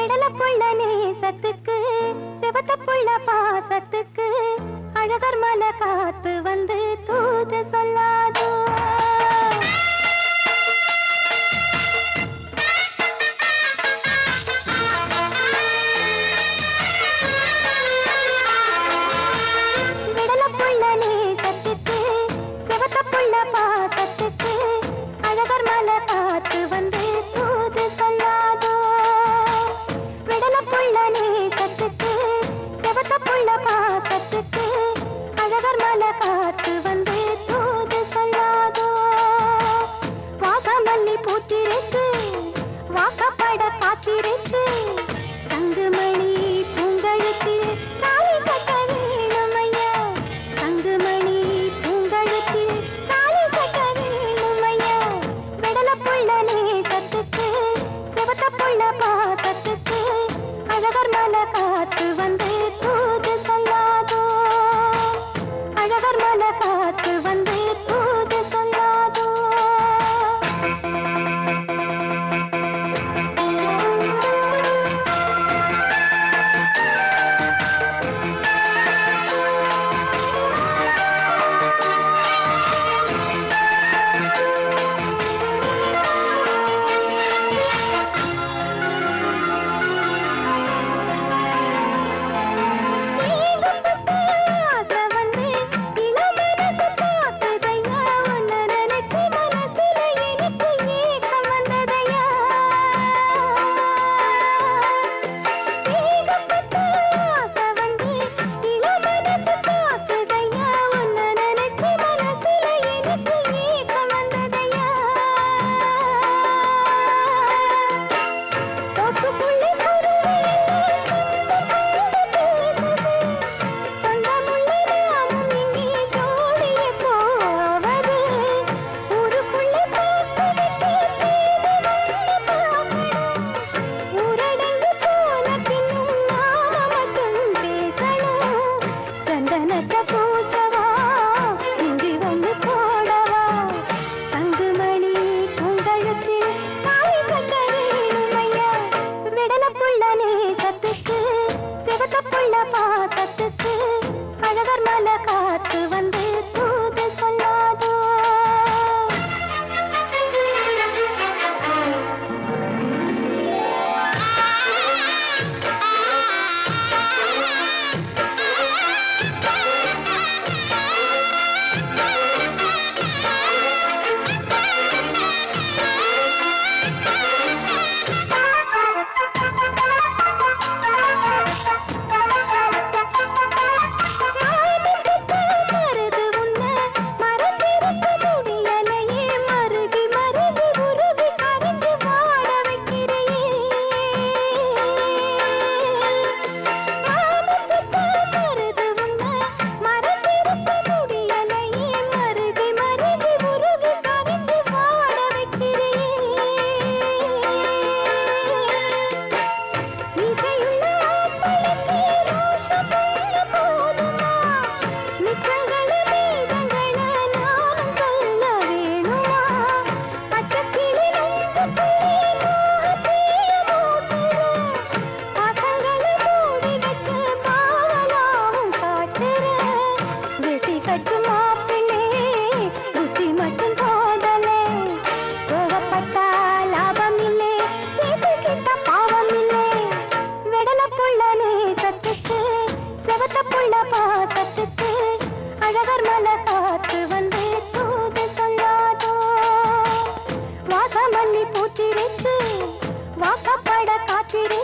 விடல புள்ள நேசத்துக்கு சிவத்த புள்ள பாசத்துக்கு அழகர் மலை காத்து வந்து தூது சொல்லாதோ விடல புள்ள நேசத்துக்கு சிவத்த புள்ள பாசத்துக்கு அழகர் மலை காத்து வந்து தூது சொல்லாதோ விடல புள்ள நேசத்துக்கு சிவத்த புள்ள பாசத்துக்கு அழகர் மலை காத்து வந்து தூது சொல்லாதோ வாசமல்லி பூத்திருக்கு வாக்கப்பட காத்திருக்கு தங்குமணி பூங்கழுத்து தாலி கட்ட வேணுமையா தங்குமணி பூங்கழுத்து தாலி கட்ட வேணுமையா விடல புள்ள நேசத்துக்கு சிவத்த புள்ள பாசத்துக்கு அழகர் மலை காத்து வந்து தூது சொல்லாதோ அழகர் மலை காத்து வந்து தூது சொல்லாதோ ஆசை வந்து இளமனசு பார்க்குதையா உன்னை நினைச்சு மனசுல எனக்கு ஏக்கம் வந்ததையா ஏகப்பட்ட ஆசை வந்து இளமனசு பார்க்குதையா உன்னை நினைச்சு மனசுல எனக்கு ஏக்கம் வந்ததையா தோப்புக்குள்ளே குருவியெல்லாம் சொந்தமுள்ள நாமும் இங்கே ஜோடிய போவது ஊருக்குள்ளே பார்த்துவிட்டு தேடி வந்து பார்க்கணும் ஊரடங்கு போன பின்னும் நாம மட்டும் பேசணும் சந்தனத்தை பூசவா இன்றி வந்து போடவா தங்குமணி பூங்கழுத்து தாலி கட்ட வேணுமையா விடல புள்ள நேசத்துக்கு சிவத்த புள்ள பாசத்துக்கு அழகர் மலை காத்து வந்து தூது சொல்லாதோ மருது உன்ன மறந்திருக்க முடியலையே மருகி மருகி உருகி கரைந்து வாட வைக்கிறையே மருது உன்ன மறந்திருக்க முடியலையே மருகி மருகி உருகி கரைந்து வாட வைக்கிறையே இசையுள்ள ஆம்பளுக்கு ரோஷமுள்ள போதுமா? மிச்சங்கள மீதங்கள நானும் சொல்ல வேணுமா? பச்சைக்கிளி நெஞ்சுக்குள்ளே மோகத்தீய மூட்டுற. பாசங்கள மூடி வச்சு பாவலாவும் காட்டுற. வெட்டி கட்டு மாப்பிள்ளை, புத்தி மட்டும் போதலே. கோவப்பட்டா லாபம் இல்லை கேட்டுக்கிட்ட பாவம் இல்லை விடல புள்ள நேசத்துக்கு செவத்த புள்ள பாசத்துக்கு அழகர் மலை காத்து வந்து தூது சொல்லாதோ வாசமல்லி பூத்திருக்கு வாக்கப்பட காத்திரு